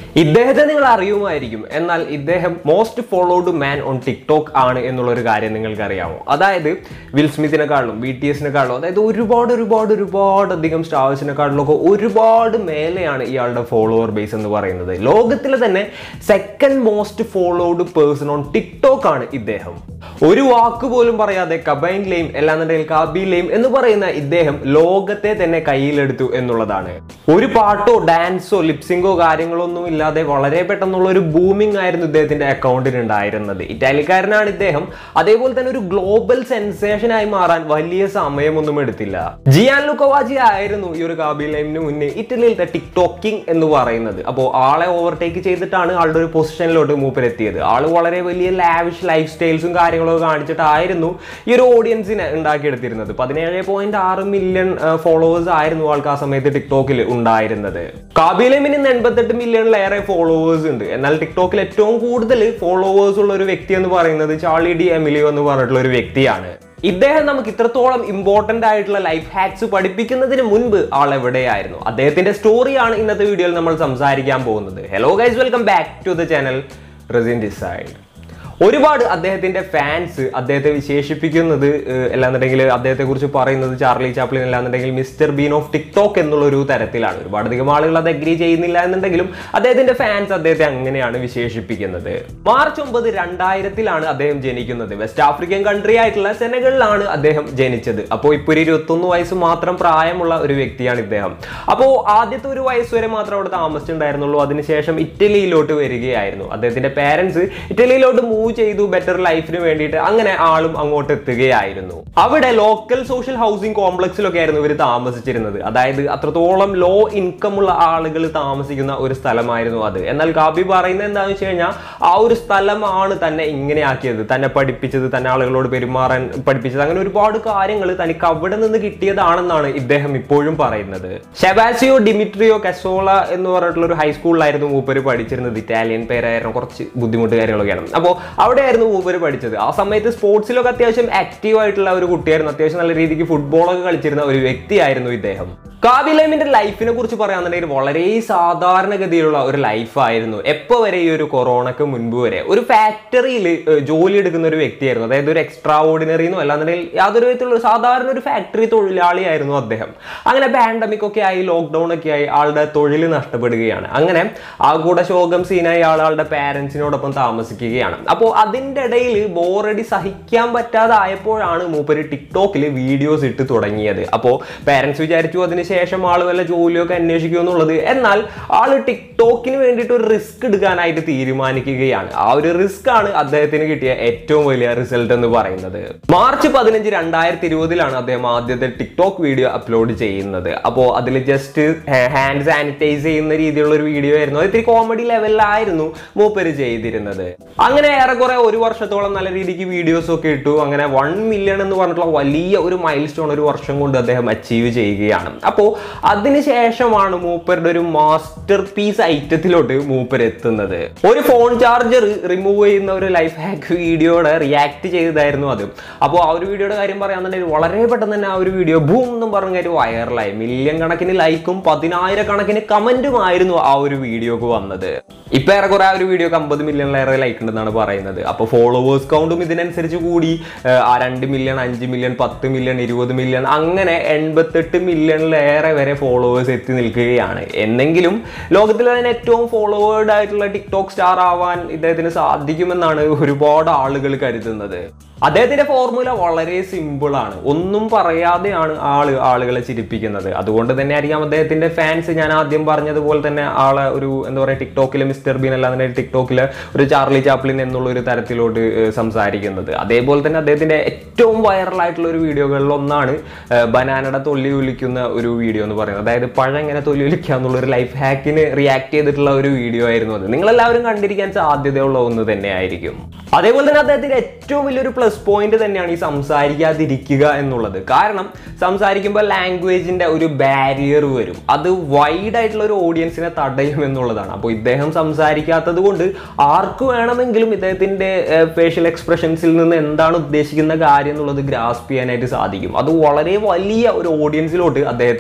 ഇദ്ദേഹത്തെ നിങ്ങൾ അറിയുമായിരിക്കും എന്നാൽ ഇദ്ദേഹം most followed man on TikTok ആണ് എന്നുള്ള ഒരു കാര്യം നിങ്ങൾക്ക് അറിയാമോ അതായത് വിൽ സ്മിത്തിനെക്കാളും ബി ടി എസിനെക്കാളും അതായത് ഒരുപാട് ഒരുപാട് ഒരുപാട് അധികം സ്റ്റാർസിനെക്കാളും ഒക്കെ ഒരുപാട് മേലെയാണ് ഇയാളുടെ ഫോളോവർ ബേസ് എന്ന് പറയുന്നത് ലോകത്തിലെ തന്നെ second most followed person on TikTok ആണ് ഇദ്ദേഹം ഒരു വാക്ക് പോലും പറയാതെ കബൈൻലെയും അല്ലാന്നുണ്ടെങ്കിൽ കാബിലെയും എന്ന് പറയുന്ന ഇദ്ദേഹം ലോകത്തെ തന്നെ കയ്യിലെടുത്തു എന്നുള്ളതാണ് ഒരു പാട്ടോ ഡാൻസോ ലിപ്സിംഗോ കാര്യങ്ങളോ ഒന്നും ഇല്ലാതെ വളരെ പെട്ടെന്നുള്ള ഒരു ബൂമിംഗ് ആയിരുന്നു ഇദ്ദേഹത്തിന്റെ അക്കൗണ്ടിന് ഉണ്ടായിരുന്നത് ഇറ്റാലിക്കാരനാണ് ഇദ്ദേഹം അതേപോലെ തന്നെ ഒരു ഗ്ലോബൽ സെൻസേഷൻ ആയി മാറാൻ വലിയ സമയമൊന്നും എടുത്തില്ല ജിയാൻ ലുക്കോവാജി ആയിരുന്നു ഈ ഒരു കാബിലെയിമിന് മുന്നേ ഇറ്റലിയിലത്തെ ടിക്ടോക്കിംഗ് എന്ന് പറയുന്നത് അപ്പോൾ ആളെ ഓവർടേക്ക് ചെയ്തിട്ടാണ് ആളുടെ ഒരു പൊസിഷനിലോട്ട് മൂപ്പരെത്തിയത് ആള് വളരെ വലിയ ലാവിഷ് ലൈഫ് സ്റ്റൈൽസും കാര്യങ്ങളൊക്കെ കാണിച്ചിട്ടായിരുന്നു ഈ ഒരു ഓഡിയൻസിനെ ഉണ്ടാക്കിയെടുത്തിരുന്നത് പതിനേഴ് പോയിന്റ് ആറ് മില്യൺ ഫോളോവേഴ്സ് ആയിരുന്നു ആൾക്ക് ആ സമയത്ത് ടിക്ടോക്കിൽ ഉണ്ടായിരുന്നത് കാബിലെമിന് ഇന്ന് എൺപത്തെട്ട് മില്യണിലേറെ ഫോളോവേഴ്സ് ഉണ്ട് എന്നാൽ ടിക്ടോക്കിൽ ഏറ്റവും കൂടുതൽ ഫോളോവേഴ്സ് ഉള്ള ഒരു വ്യക്തി എന്ന് പറയുന്നത് ചാർലി ഡി എമിലിയോ എന്ന് പറഞ്ഞിട്ടുള്ള ഒരു വ്യക്തിയാണ് ഇദ്ദേഹം നമുക്ക് ഇത്രത്തോളം ഇമ്പോർട്ടന്റ് ആയിട്ടുള്ള ലൈഫ് ഹാക്സ് പഠിപ്പിക്കുന്നതിന് മുൻപ് ആൾ എവിടെയായിരുന്നു അദ്ദേഹത്തിന്റെ സ്റ്റോറിയാണ് ഇന്നത്തെ വീഡിയോയിൽ നമ്മൾ സംസാരിക്കാൻ പോകുന്നത് hello guys welcome back to the channel Razeen ഡിസൈഡ് ഒരുപാട് അദ്ദേഹത്തിന്റെ ഫാൻസ് അദ്ദേഹത്തെ വിശേഷിപ്പിക്കുന്നത് ഏഹ്, അല്ലാന്നുണ്ടെങ്കിൽ അദ്ദേഹത്തെ കുറിച്ച് പറയുന്നത് ചാർലി ചാപ്ലിൻ അല്ലാന്നുണ്ടെങ്കിൽ മിസ്റ്റർ ബീൻ ഓഫ് ടിക്ടോക്ക് എന്നുള്ള ഒരു തരത്തിലാണ് ഒരുപാട് അധികം ആളുകൾ അത് അഗ്രി ചെയ്യുന്നില്ല എന്നുണ്ടെങ്കിലും അദ്ദേഹത്തിന്റെ ഫാൻസ് അദ്ദേഹത്തെ അങ്ങനെയാണ് വിശേഷിപ്പിക്കുന്നത് മാർച്ച് ഒമ്പത് രണ്ടായിരത്തിലാണ് അദ്ദേഹം ജനിക്കുന്നത് വെസ്റ്റ് ആഫ്രിക്കൻ കൺട്രി ആയിട്ടുള്ള സെനഗളിലാണ് അദ്ദേഹം ജനിച്ചത് അപ്പോൾ ഇപ്പോൾ ഒരു ഇരുപത്തൊന്ന് വയസ്സ് മാത്രം പ്രായമുള്ള ഒരു വ്യക്തിയാണ് ഇദ്ദേഹം അപ്പോൾ ആദ്യത്തെ ഒരു വയസ്സ് വരെ മാത്രം അവിടെ താമസിച്ചിട്ടുണ്ടായിരുന്നുള്ളൂ അതിനുശേഷം ഇറ്റലിയിലോട്ട് വരികയായിരുന്നു അദ്ദേഹത്തിന്റെ പേരൻസ് ഇറ്റലിയിലോട്ട് മൂവ് ചെയ്തു ബെറ്റർ ലൈഫിന് വേണ്ടിയിട്ട് അങ്ങനെ ആളും അങ്ങോട്ട് എത്തുകയായിരുന്നു അവിടെ ലോക്കൽ സോഷ്യൽ ഹൗസിംഗ് കോംപ്ലക്സിലൊക്കെ ആയിരുന്നു ഇവർ താമസിച്ചിരുന്നത് അതായത് അത്രത്തോളം ലോ ഇൻകം ഉള്ള ആളുകൾ താമസിക്കുന്ന ഒരു സ്ഥലമായിരുന്നു അത് എന്നാൽ കാബി പറയുന്നത് എന്താണെന്ന് വെച്ച് കഴിഞ്ഞാൽ ആ ഒരു സ്ഥലമാണ് തന്നെ ഇങ്ങനെ ആക്കിയത് തന്നെ പഠിപ്പിച്ചത് തന്നെ ആളുകളോട് പെരുമാറാൻ പഠിപ്പിച്ചത് അങ്ങനെ ഒരുപാട് കാര്യങ്ങൾ തനിക്ക് അവിടെ നിന്ന് കിട്ടിയതാണെന്നാണ് ഇദ്ദേഹം ഇപ്പോഴും പറയുന്നത് ഷെബാസിയോ ഡിമിട്രിയോ കസോള എന്ന് പറഞ്ഞിട്ടുള്ള ഒരു ഹൈസ്കൂളിലായിരുന്നു മൂപ്പര് പഠിച്ചിരുന്നത് ഇറ്റാലിയൻ പേരായിരുന്നു കുറച്ച് ബുദ്ധിമുട്ട് കാര്യങ്ങളൊക്കെയാണ് അപ്പോൾ അവിടെയായിരുന്നു മൂപ്പര് പഠിച്ചത് ആ സമയത്ത് സ്പോർട്സിലൊക്കെ അത്യാവശ്യം ആക്റ്റീവ് ആയിട്ടുള്ള ഒരു കുട്ടിയായിരുന്നു അത്യാവശ്യം നല്ല രീതിക്ക് ഫുട്ബോളൊക്കെ കളിച്ചിരുന്ന ഒരു വ്യക്തിയായിരുന്നു ഇദ്ദേഹം കാബിലേമിന്റെ ലൈഫിനെ കുറിച്ച് പറയാന്നുണ്ടെങ്കിൽ വളരെ സാധാരണഗതിയിലുള്ള ഒരു ലൈഫായിരുന്നു എപ്പോ വരെ ഈ ഒരു കൊറോണക്ക് മുൻപ് വരെ ഒരു ഫാക്ടറിയിൽ ജോലി എടുക്കുന്ന ഒരു വ്യക്തിയായിരുന്നു അതായത് ഒരു എക്സ്ട്രാ ഓർഡിനറി എന്നോ അല്ലാന്നുണ്ടെങ്കിൽ യാതൊരു വിധത്തിലുള്ള ഒരു സാധാരണ ഒരു ഫാക്ടറി തൊഴിലാളിയായിരുന്നു അദ്ദേഹം അങ്ങനെ പാൻഡമിക് ഒക്കെ ആയി ലോക്ക്ഡൌൺ ഒക്കെ ആയി ആളുടെ തൊഴിൽ നഷ്ടപ്പെടുകയാണ് അങ്ങനെ ആ കൂടെ ശോകം സീനായി ആൾ ആളുടെ പാരന്റ്സിനോടൊപ്പം താമസിക്കുകയാണ് അപ്പോൾ അതിൻ്റെ ഇടയിൽ ബോറടി സഹിക്കാൻ പറ്റാതായപ്പോഴാണ് മൂപ്പര് ടിക്ടോക്കിൽ വീഡിയോസ് ഇട്ട് തുടങ്ങിയത് അപ്പോൾ പാരന്റ്സ് വിചാരിച്ചു അതിനുശേഷം ആൾ വല്ല ജോലിയൊക്കെ അന്വേഷിക്കും എന്നുള്ളത് എന്നാൽ ആള് ടിക്ടോക്കിന് വേണ്ടിയിട്ട് ഒരു റിസ്ക് എടുക്കാനായിട്ട് തീരുമാനിക്കുകയാണ് ആ ഒരു റിസ്ക് ആണ് അദ്ദേഹത്തിന് കിട്ടിയ ഏറ്റവും വലിയ റിസൾട്ട് എന്ന് പറയുന്നത് മാർച്ച് പതിനഞ്ച് രണ്ടായിരത്തി ഇരുപതിലാണ് അദ്ദേഹം ആദ്യത്തെ ടിക്ടോക്ക് വീഡിയോ അപ്ലോഡ് ചെയ്യുന്നത് അപ്പോൾ അതിൽ ജസ്റ്റ് ഹാൻഡ് സാനിറ്റൈസ് ചെയ്യുന്ന രീതിയിലുള്ള ഒരു വീഡിയോ ആയിരുന്നു അത് ഇത്തിരി കോമഡി ലെവലിലായിരുന്നു മൂപ്പര് ചെയ്തിരുന്നത് അങ്ങനെ ഏറെക്കുറെ ഒരു വർഷത്തോളം നല്ല രീതിക്ക് വീഡിയോസ് ഒക്കെ ഇട്ടു അങ്ങനെ വൺ മില്യൺ എന്ന് പറഞ്ഞിട്ടുള്ള വലിയ ഒരു മൈൽ സ്റ്റോൺ ഒരു വർഷം കൊണ്ട് അദ്ദേഹം അച്ചീവ് ചെയ്യുകയാണ് അപ്പോൾ അതിനുശേഷമാണ് മൂപ്പരുടെ ഒരു മാസ്റ്റർ പീസ് ഐറ്റത്തിലോട്ട് മൂപ്പർ എത്തുന്നത് ഒരു ഫോൺ ചാർജർ റിമൂവ് ചെയ്യുന്ന ഒരു ലൈഫ് ഹാക്ക് വീഡിയോയുടെ റിയാക്ട് ചെയ്തതായിരുന്നു അത് അപ്പോൾ ആ ഒരു വീഡിയോയുടെ കാര്യം പറയാന്നുണ്ടെങ്കിൽ വളരെ പെട്ടെന്ന് തന്നെ ആ ഒരു വീഡിയോ ബൂം എന്നും പറഞ്ഞ കാര്യം വൈറലായി മില്യൺ കണക്കിന് ലൈക്കും പതിനായിരക്കണക്കിന് കമന്റുമായിരുന്നു ആ ഒരു വീഡിയോക്ക് വന്നത് ഇപ്പൊ ഏറെക്കുറെ ആ ഒരു വീഡിയോക്ക് അമ്പത് മില്യണിലേറെ ലൈക്ക് ഉണ്ടെന്നാണ് പറയുന്നത് അപ്പോൾ ഫോളോവേഴ്സ് കൗണ്ടും ഇതിനനുസരിച്ച് കൂടി ഏഹ്, ആ രണ്ട് മില്യൺ അഞ്ച് മില്യൺ പത്ത് മില്യൺ ഇരുപത് മില്യൺ അങ്ങനെ എൺപത്തെട്ട് മില്യണിലേറെ വരെ ഫോളോവേഴ്സ് എത്തി നിൽക്കുകയാണ് എന്നെങ്കിലും ലോകത്തിലെ തന്നെ ഏറ്റവും ഫോളോവേഡ് ആയിട്ടുള്ള ടിക്ടോക്ക് സ്റ്റാർ ആവാൻ ഇദ്ദേഹത്തിന് സാധിക്കുമെന്നാണ് ഒരുപാട് ആളുകൾ കരുതുന്നത് അദ്ദേഹത്തിന്റെ ഫോർമുല വളരെ സിമ്പിൾ ആണ് ഒന്നും പറയാതെയാണ് ആള് ആളുകളെ ചിരിപ്പിക്കുന്നത് അതുകൊണ്ട് തന്നെ ആയിരിക്കാം അദ്ദേഹത്തിന്റെ ഫാൻസ് ഞാൻ ആദ്യം പറഞ്ഞതുപോലെ തന്നെ ആളെ ഒരു എന്താ പറയുക ടിക്ടോക്കിലെ മിസ്റ്റർ ബീൻ അല്ലാതെ ടിക്ടോക്കിലെ ഒരു ചാർലി ചാപ്ലിൻ എന്നുള്ള ഒരു തരത്തിലോട്ട് ഏഹ്, സംസാരിക്കുന്നത് അതേപോലെ തന്നെ അദ്ദേഹത്തിന്റെ ഏറ്റവും വൈറൽ ആയിട്ടുള്ള ഒരു വീഡിയോകളിൽ ഒന്നാണ് ബനാനയുടെ തൊല്ലി ഒലിക്കുന്ന ഒരു വീഡിയോ എന്ന് പറയുന്നത് അതായത് പഴം എങ്ങനെ തൊല്ലി ഒലിക്കുക എന്നുള്ള ഒരു ലൈഫ് ഹാക്കിന് റിയാക്ട് ചെയ്തിട്ടുള്ള ഒരു വീഡിയോ ആയിരുന്നു അത് നിങ്ങളെല്ലാവരും കണ്ടിരിക്കാൻ സാധ്യതയുള്ള ഒന്ന് തന്നെയായിരിക്കും അതേപോലെ തന്നെ അദ്ദേഹത്തിന്റെ ഏറ്റവും വലിയൊരു പ്ലസ് പോയിന്റ് തന്നെയാണ് ഈ സംസാരിക്കാതിരിക്കുക എന്നുള്ളത് കാരണം സംസാരിക്കുമ്പോൾ ലാംഗ്വേജിന്റെ ഒരു ബാരിയർ വരും അത് വൈഡ് ആയിട്ടുള്ള ഒരു ഓഡിയൻസിനെ തടയും എന്നുള്ളതാണ് അപ്പോൾ ഇദ്ദേഹം സംസാരിക്കാത്തത് കൊണ്ട് ആർക്ക് വേണമെങ്കിലും ഇദ്ദേഹത്തിന്റെ ഫേഷ്യൽ എക്സ്പ്രഷൻസിൽ നിന്ന് എന്താണ് ഉദ്ദേശിക്കുന്ന കാര്യം എന്നുള്ളത് ഗ്രാസ്പ് ചെയ്യാനായിട്ട് സാധിക്കും അത് വളരെ വലിയ ഒരു ഓഡിയൻസിലോട്ട് അദ്ദേഹത്തെ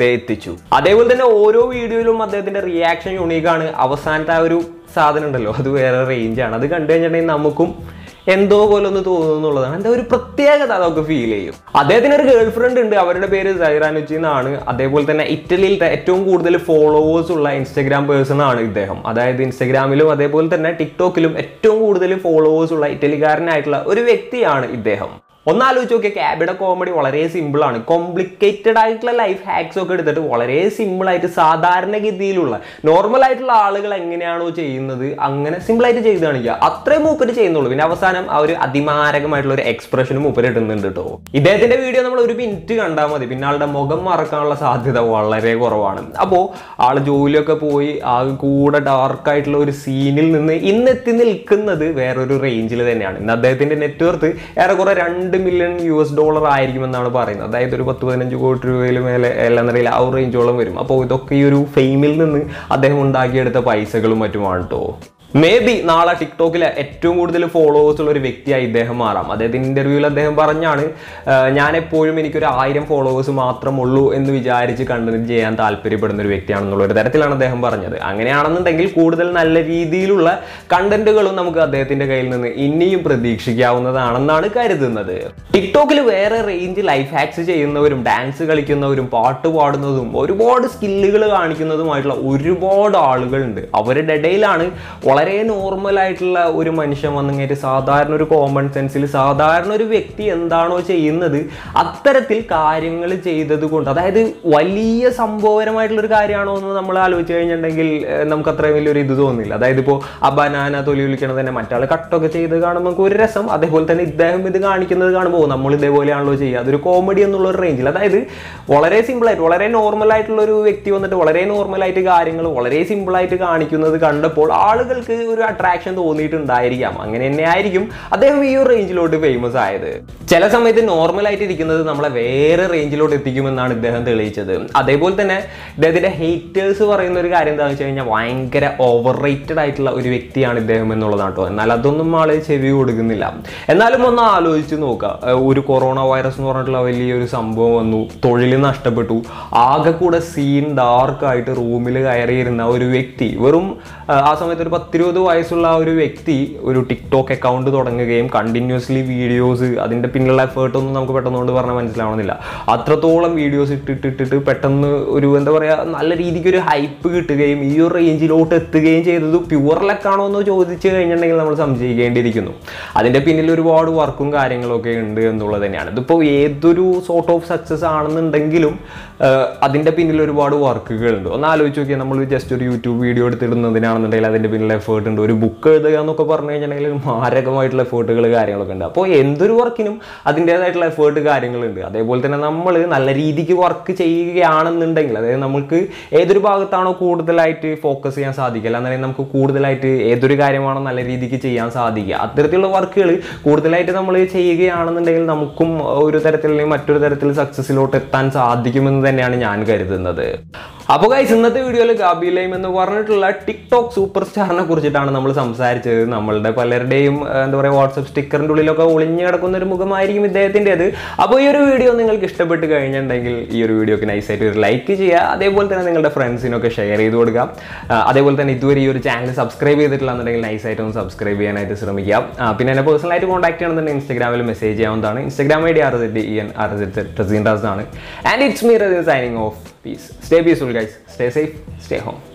എത്തിച്ചു അതേപോലെ തന്നെ ഓരോ വീഡിയോയിലും അദ്ദേഹത്തിന്റെ റിയാക്ഷൻ യുണീക്കാണ് അവസാനത്തെ ആ ഒരു സാധനം ഉണ്ടല്ലോ അത് വേറെ റേഞ്ചാണ് അത് കണ്ടു കഴിഞ്ഞിട്ടുണ്ടെങ്കിൽ നമുക്കും എന്തോ പോലെ ഒന്ന് തോന്നുന്നു എന്നുള്ളതാണ് എന്താ ഒരു പ്രത്യേകത അതൊക്കെ ഫീൽ ചെയ്യും അദ്ദേഹത്തിന് ഒരു ഗേൾ ഫ്രണ്ട് ഉണ്ട് അവരുടെ പേര് സൈറാനുച്ചി എന്നാണ് അതേപോലെ തന്നെ ഇറ്റലിയിലത്തെ ഏറ്റവും കൂടുതൽ ഫോളോവേഴ്സ് ഉള്ള ഇൻസ്റ്റഗ്രാം പേഴ്സൺ ആണ് ഇദ്ദേഹം അതായത് ഇൻസ്റ്റഗ്രാമിലും അതേപോലെ തന്നെ ടിക്ടോക്കിലും ഏറ്റവും കൂടുതൽ ഫോളോവേഴ്സ് ഉള്ള ഇറ്റലിക്കാരനായിട്ടുള്ള ഒരു വ്യക്തിയാണ് ഇദ്ദേഹം ഒന്നാലോചിച്ച് നോക്കിയ ക്യാബിയുടെ കോമഡി വളരെ സിമ്പിൾ ആണ് കോംപ്ലിക്കേറ്റഡ് ആയിട്ടുള്ള ലൈഫ് ഹാക്സ് ഒക്കെ എടുത്തിട്ട് വളരെ സിമ്പിൾ ആയിട്ട് സാധാരണഗതിയിലുള്ള നോർമൽ ആയിട്ടുള്ള ആളുകൾ എങ്ങനെയാണോ ചെയ്യുന്നത് അങ്ങനെ സിമ്പിൾ ആയിട്ട് ചെയ്ത് കാണിക്കുക അത്രയും മൂപ്പര് ചെയ്യുന്നുള്ളൂ പിന്നെ അവസാനം ആ ഒരു അതിമാരകമായിട്ടുള്ള ഒരു എക്സ്പ്രഷനും മൂപ്പര് ഇടുന്നുണ്ട് കേട്ടോ ഇദ്ദേഹത്തിന്റെ വീഡിയോ നമ്മൾ ഒരു മിനിറ്റ് കണ്ടാൽ മതി പിന്നെ ആളുടെ മുഖം മറക്കാനുള്ള സാധ്യത വളരെ കുറവാണ് അപ്പോൾ ആള് ജോലിയൊക്കെ പോയി ആ കൂടെ ഡാർക്ക് ആയിട്ടുള്ള ഒരു സീനിൽ നിന്ന് ഇന്നെത്തി നിൽക്കുന്നത് വേറൊരു റേഞ്ചിൽ തന്നെയാണ് ഇന്ന് അദ്ദേഹത്തിന്റെ നെറ്റ്വർത്ത് ഏറെക്കുറെ രണ്ട് മില്യൺ യു എസ് ഡോളർ ആയിരിക്കുമെന്നാണ് പറയുന്നത് അതായത് ഒരു പത്ത് പതിനഞ്ച് കോടി രൂപയിൽ മേലെ എല്ലാം നിലയിൽ ആ ഒരു റേഞ്ചോളം വരും അപ്പോൾ ഇതൊക്കെ ഈ ഒരു ഫെയിമിൽ നിന്ന് അദ്ദേഹം ഉണ്ടാക്കിയെടുത്ത പൈസകളും മറ്റുമാണ് കേട്ടോ മേ ബി നാളെ ടിക്ടോക്കിലെ ഏറ്റവും കൂടുതൽ ഫോളോവേഴ്സ് ഉള്ള ഒരു വ്യക്തിയായി ഇദ്ദേഹം മാറാം അദ്ദേഹത്തിന്റെ ഇന്റർവ്യൂവിൽ അദ്ദേഹം പറഞ്ഞാണ് "ആ, ഞാൻ എപ്പോഴും എനിക്കൊരു ആയിരം ഫോളോവേഴ്സ് മാത്രമുള്ളൂ എന്ന് വിചാരിച്ച് കണ്ടന്റ് ചെയ്യാൻ താല്പര്യപ്പെടുന്ന ഒരു വ്യക്തിയാണെന്നുള്ള ഒരു തരത്തിലാണ് അദ്ദേഹം പറഞ്ഞത് അങ്ങനെയാണെന്നുണ്ടെങ്കിൽ കൂടുതൽ നല്ല രീതിയിലുള്ള കണ്ടന്റുകളും നമുക്ക് അദ്ദേഹത്തിന്റെ കയ്യിൽ നിന്ന് ഇനിയും പ്രതീക്ഷിക്കാവുന്നതാണെന്നാണ് കരുതുന്നത് ടിക്ടോക്കിൽ വേറെ റേഞ്ച് ലൈഫ് ഹാക്സ് ചെയ്യുന്നവരും ഡാൻസ് കളിക്കുന്നവരും പാട്ട് പാടുന്നതും ഒരുപാട് സ്കില്ലുകൾ കാണിക്കുന്നതുമായിട്ടുള്ള ഒരുപാട് ആളുകളുണ്ട് അവരുടെ ഇടയിലാണ് വളരെ നോർമൽ ആയിട്ടുള്ള ഒരു മനുഷ്യൻ വന്നിങ്ങേറ്റ് സാധാരണ ഒരു കോമൺ സെൻസിൽ സാധാരണ ഒരു വ്യക്തി എന്താണോ ചെയ്യുന്നത് അത്തരത്തിൽ കാര്യങ്ങൾ ചെയ്തത് കൊണ്ട് അതായത് വലിയ സംഭവപരമായിട്ടുള്ള ഒരു കാര്യമാണോ എന്ന് നമ്മൾ ആലോചിച്ച് കഴിഞ്ഞിട്ടുണ്ടെങ്കിൽ ഏഹ്, നമുക്ക് അത്രയും വലിയൊരു ഇത് തോന്നില്ല അതായത് ഇപ്പോൾ ആ ബനാന തൊലി വിളിക്കണത് തന്നെ മറ്റാൾ കട്ടൊക്കെ ചെയ്ത് കാണുമ്പോൾ നമുക്ക് ഒരു രസം അതേപോലെ തന്നെ ഇദ്ദേഹം ഇത് കാണിക്കുന്നത് കാണുമ്പോൾ നമ്മൾ ഇതേപോലെയാണല്ലോ ചെയ്യുക അതൊരു കോമഡി എന്നുള്ള ഒരു റേഞ്ചിൽ അതായത് വളരെ സിമ്പിൾ ആയിട്ട് വളരെ നോർമൽ ആയിട്ടുള്ള ഒരു വ്യക്തി വന്നിട്ട് വളരെ നോർമൽ ആയിട്ട് കാര്യങ്ങൾ വളരെ സിമ്പിൾ ആയിട്ട് കാണിക്കുന്നത് കണ്ടപ്പോൾ ആളുകൾക്ക് ഒരു അട്രാക്ഷൻ തോന്നിയിട്ടുണ്ടായിരിക്കാം അങ്ങനെ തന്നെ ആയിരിക്കും അദ്ദേഹം ഈ ഒരു റേഞ്ചിലോട്ട് ഫേമസ് ആയത് ചില സമയത്ത് നോർമൽ ആയിട്ട് ഇരിക്കുന്നത് നമ്മളെ വേറെ റേഞ്ചിലോട്ട് എത്തിക്കുമെന്നാണ് ഇദ്ദേഹം തെളിയിച്ചത് അതേപോലെ തന്നെ ഇദ്ദേഹത്തിന്റെ ഹേറ്റേഴ്സ് പറയുന്ന ഒരു കാര്യം എന്താണെന്ന് വെച്ച് കഴിഞ്ഞാൽ ഭയങ്കര ഓവർ റേറ്റഡ് ആയിട്ടുള്ള ഒരു വ്യക്തിയാണ് ഇദ്ദേഹം എന്നുള്ളതാണ് കേട്ടോ എന്നാൽ അതൊന്നും ആള് ചെവി കൊടുക്കുന്നില്ല എന്നാലും ഒന്ന് ആലോചിച്ച് നോക്കുക ഏഹ് ഒരു കൊറോണ വൈറസ് എന്ന് പറഞ്ഞിട്ടുള്ള വലിയൊരു സംഭവം വന്നു തൊഴിൽ നഷ്ടപ്പെട്ടു ആകെ കൂടെ സീൻ ഡാർക്ക് ആയിട്ട് റൂമിൽ കയറിയിരുന്ന ഒരു വ്യക്തി വെറും ഏഹ് ആ സമയത്ത് ഒരു പത്തിരുപത് വയസ്സുള്ള ആ ഒരു വ്യക്തി ഒരു ടിക്ടോക്ക് അക്കൗണ്ട് തുടങ്ങുകയും കണ്ടിന്യൂസ്ലി വീഡിയോസ് അതിന്റെ പിന്നിലുള്ള എഫേർട്ട് ഒന്നും നമുക്ക് പെട്ടെന്ന് കൊണ്ട് പറഞ്ഞാൽ മനസ്സിലാവണമെന്നില്ല അത്രത്തോളം വീഡിയോസ് ഇട്ടിട്ടിട്ടിട്ട് പെട്ടെന്ന് ഒരു എന്താ പറയാ നല്ല രീതിക്ക് ഒരു ഹൈപ്പ് കിട്ടുകയും ഈ ഒരു റേഞ്ചിലോട്ട് എത്തുകയും ചെയ്തത് പ്യുവർ ലക്കാണോ എന്ന് ചോദിച്ചു കഴിഞ്ഞിട്ടുണ്ടെങ്കിൽ നമ്മൾ സംശയിക്കേണ്ടിയിരിക്കുന്നു അതിന്റെ പിന്നിൽ ഒരുപാട് വർക്കും കാര്യങ്ങളൊക്കെ ഉണ്ട് എന്നുള്ളത് തന്നെയാണ് ഇതിപ്പോൾ ഏതൊരു സോർട്ട് ഓഫ് സക്സസ് ആണെന്നുണ്ടെങ്കിലും ആഹ് അതിന്റെ പിന്നിൽ ഒരുപാട് വർക്കുകൾ ഉണ്ട് ഒന്ന് ആലോചിച്ച് നോക്കിയാൽ നമ്മൾ ജസ്റ്റ് ഒരു യൂട്യൂബ് വീഡിയോ എടുത്തിടുന്നതിനാണെന്നുണ്ടെങ്കിൽ അതിന്റെ പിന്നിൽ എഫേർട്ട് ഉണ്ട് ഒരു ബുക്ക് എഴുതുക എന്നൊക്കെ പറഞ്ഞു കഴിഞ്ഞിട്ടുണ്ടെങ്കിൽ മാരകമായിട്ടുള്ള എഫേർട്ടുകൾ കാര്യങ്ങളൊക്കെ ഉണ്ട് അപ്പോൾ എന്തൊരു വർക്കിനും അതിൻ്റെതായിട്ടുള്ള എഫേർട്ട് കാര്യങ്ങളുണ്ട് അതേപോലെ തന്നെ നമ്മൾ നല്ല രീതിക്ക് വർക്ക് ചെയ്യുകയാണെന്നുണ്ടെങ്കിൽ അതായത് നമുക്ക് ഏതൊരു ഭാഗത്താണോ കൂടുതലായിട്ട് ഫോക്കസ് ചെയ്യാൻ സാധിക്കുക അല്ലാന്നുണ്ടെങ്കിൽ നമുക്ക് കൂടുതലായിട്ട് ഏതൊരു കാര്യമാണോ നല്ല രീതിക്ക് ചെയ്യാൻ സാധിക്കുക അത്തരത്തിലുള്ള വർക്കുകൾ കൂടുതലായിട്ട് നമ്മൾ ചെയ്യുകയാണെന്നുണ്ടെങ്കിൽ നമുക്കും ഒരു തരത്തിൽ അല്ലെങ്കിൽ മറ്റൊരു തരത്തിൽ സക്സസിലോട്ട് എത്താൻ സാധിക്കുമെന്ന് തന്നെയാണ് ഞാൻ കരുതുന്നത് അപ്പോൾ ഗൈസ് ഇന്നത്തെ വീഡിയോയിൽ ഗാബി ലൈം എന്ന് പറഞ്ഞിട്ടുള്ള ടിക്ടോക്ക് സൂപ്പർ സ്റ്റാറിനെ കുറിച്ചിട്ടാണ് നമ്മൾ സംസാരിച്ചത് നമ്മളുടെ പലരുടെയും ആ, എന്താ പറയുക വാട്സപ്പ് സ്റ്റിക്കറിൻ്റെ ഉള്ളിലൊക്കെ ഒളിഞ്ഞു കിടക്കുന്ന ഒരു മുഖമായിരിക്കും ഇദ്ദേഹത്തിൻ്റെത് അപ്പോൾ ഈ ഒരു വീഡിയോ നിങ്ങൾക്ക് ഇഷ്ടപ്പെട്ട് കഴിഞ്ഞിട്ടുണ്ടെങ്കിൽ ഈ ഒരു വീഡിയോക്ക് നൈസായിട്ട് ഒരു ലൈക്ക് ചെയ്യുക അതേപോലെ തന്നെ നിങ്ങളുടെ ഫ്രണ്ട്സിനൊക്കെ ഷെയർ ചെയ്ത് കൊടുക്കുക ആ, അതേപോലെ തന്നെ ഇതുവരെ ഈ ഒരു ചാനൽ സബ്സ്ക്രൈബ് ചെയ്തിട്ടില്ലാന്നുണ്ടെങ്കിൽ നൈസായിട്ട് ഒന്ന് സബ്സ്ക്രൈബ് ചെയ്യാനായിട്ട് ശ്രമിക്കുക ആ, പിന്നെ എന്നെ പേഴ്സണലായിട്ട് കോൺടാക്ട് ചെയ്യണമെന്നുണ്ടെങ്കിൽ ഇൻസ്റ്റാഗ്രാമിൽ മെസ്സേജ് ചെയ്യാവുന്നതാണ് Instagram I D R Z E N R Z Razeen Raz ആണ് and it's me Razeen signing off peace stay peaceful guys stay safe stay home